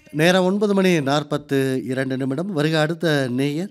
நேரம் ஒன்பது மணி நாற்பத்து இரண்டு நிமிடம் வருக அடுத்த நேயர்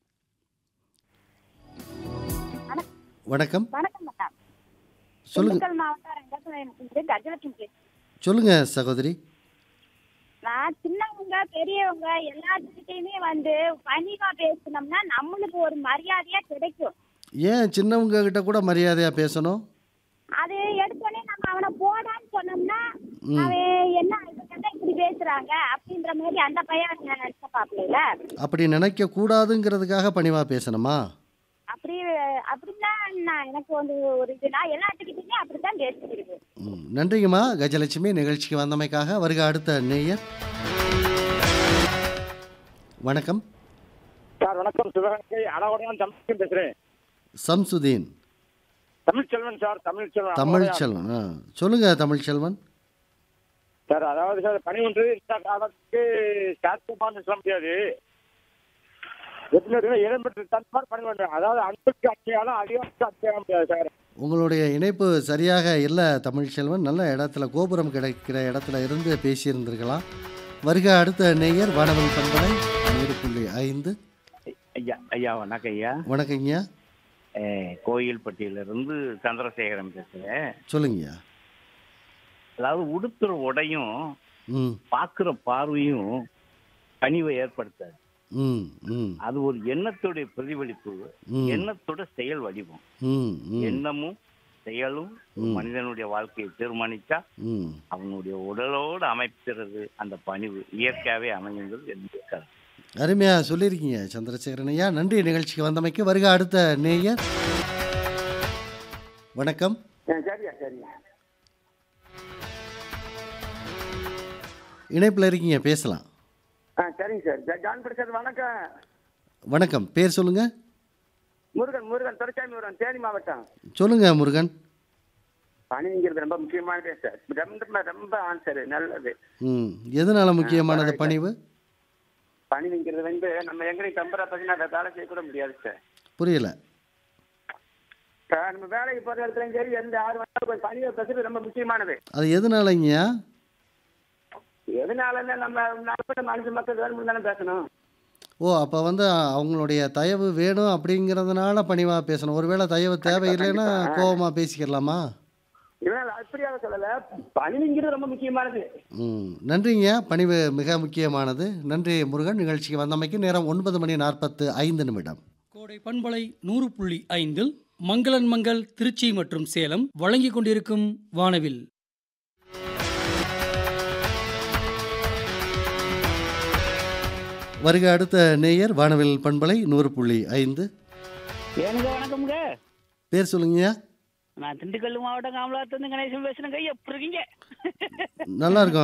வணக்கம் வணக்கம் மேடம் சொல்லுங்க திண்டுக்கல் மாவட்டம் ரங்கசாமி கஜலட்சுமி பேசுறேன். சொல்லுங்க சகோதரி நான் சின்னவங்க பெரியவங்க எல்லாத்துக்கிட்டையுமே வந்து பணிவா பேசினோம்னா நம்மளுக்கு ஒரு மரியாதையா கிடைக்கும் ஏன் சின்னவங்க கிட்ட கூட மரியாதையா பேசணும் அது எடுத்தோடனே நம்ம அவனை போடான்னு சொன்னோம்னா அவன் என்ன இவங்க என்ன இப்படி பேசுறாங்க அப்படின்ற மாதிரி அந்த பையன் நினைச்ச பாப்பல அப்படி நினைக்க கூடாதுங்கிறதுக்காக பணிவா பேசணுமா அப்படி அப்படின்னா நான் எனக்கு வந்து ஒரு இது நான் எல்லாத்துக்கிட்டையுமே அப்படித்தான் பேசிக்கிறது ம், நன்றிங்கம்மா கஜலட்சுமி நிகழ்ச்சிக்கு வந்தமைக்காக வருக அடுத்த நேயர் வணக்கம் சார் வணக்கம் சிவகங்கை அழகுடன் தமிழ்ச்சி பேசுறேன் சம்சுதீன் தமிழ்ச்செல்வன் சார் தமிழ்ச்செல்வன் தமிழ்ச்செல்வன் ஆ சொல்லுங்க தமிழ்ச்செல்வன் சார் அதாவது சார் பணி ஒன்று இந்த காலத்துக்கு சாத்தியமானு சொல்ல முடியாது எப்படி இடம்பெற்று தன்பார் பணி ஒன்று அதாவது அன்புக்கு அச்சையாலும் அதிகாரத்துக்கு அச்சையாக முடியாது சார் உங்களுடைய இணைப்பு சரியாக இல்லை தமிழ்ச்செல்வன் நல்ல இடத்துல கோபுரம் கிடைக்கிற இடத்துல இருந்து பேசியிருந்திருக்கலாம் வருக அடுத்த நேயர் வானவன் பண்பலை நூறு புள்ளி ஐந்து ஐயா ஐயா வணக்கம் ஐயா வணக்கங்கய்யா அஹ், கோயில்பட்டியிலிருந்து சந்திரசேகரன் பேசுறேன் சொல்லுங்கய்யா அதாவது உடுத்துற உடையும் ம் பார்க்குற பார்வையும் பணிவை ஏற்படுத்தாது ம் ம் அது ஒரு எண்ணத்துடைய பிரதிபலிப்பு ம். எண்ணத்தோட செயல் வடிவம் ம் ம் எண்ணமும் செயலும் ஒரு மனிதனுடைய வாழ்க்கையை தீர்மானிச்சா ம் அவனுடைய உடலோடு அமைக்கிறது அந்த பணிவு இயற்கையாவே அமைங்கிறது என்னுடைய கருத்து அருமையா சொல்லியிருக்கீங்க சந்திரசேகரன் ஐயா நன்றி நிகழ்ச்சிக்கு வந்தமைக்கு வருக அடுத்த நேயர் வணக்கம் சரியா சரியா இணைப்பில் இருக்கீங்க பேசலாம் ஆ சரிங்க சார் ஜான் பிரசாத் வணக்கம் வணக்கம் பேர் சொல்லுங்க முருகன் முருகன் துறைச்சாமி முருகன் தேனி மாவட்டம் சொல்லுங்க முருகன் பணிங்கிறது ரொம்ப முக்கியமானதே சார் ரொம்ப ரொம்ப ஆன்சர் நல்லது ம் எதனால முக்கியமானது பணிவு பணிங்கிறது வந்து நம்ம எங்கேயும் கம்பரா பார்த்தீங்கன்னா வேலை செய்யக்கூட முடியாது சார் புரியல சார் நம்ம வேலைக்கு போகிற இடத்துலையும் சரி எந்த யார் வந்தாலும் கொஞ்சம் பணியை பேசுறது ரொம்ப முக்கியமானது அது எதனாலங்கய்யா எதனாலன்னா நம்ம நாற்பது மனுஷ மக்கள் வேணும் தானே பேசணும் ஓ அப்போ வந்து அவங்களுடைய தயவு வேணும் அப்படிங்கிறதுனால பணிவாக பேசணும் ஒருவேளை தயவு தேவையில்லைன்னா கோபமாக பேசிக்கிறலாமா இதனால அப்படியாக சொல்லல பணிங்கிறது ரொம்ப முக்கியமானது ம் நன்றிங்க பணிவு மிக முக்கியமானது நன்றி முருகன் நிகழ்ச்சிக்கு வந்தமைக்கு நேரம் ஒன்பது மணி நாற்பத்து ஐந்து நிமிடம் கோடை பண்பலை நூறு புள்ளி ஐந்தில் மங்களன் மங்கள் திருச்சி மற்றும் சேலம் வழங்கிக் கொண்டிருக்கும் வானவில் வருக அடுத்த நேயர் வானவில் பண்பலை நூறு புள்ளி ஐந்து ஏனுங்க வணக்கம்ங்க பேர் சொல்லுங்கய்யா நான் திண்டுக்கல் மாவட்டம் காமலாத்துலேருந்து கணேசன் பேசுறேங்க எப்படி இருக்கீங்க நல்லா இருக்கும்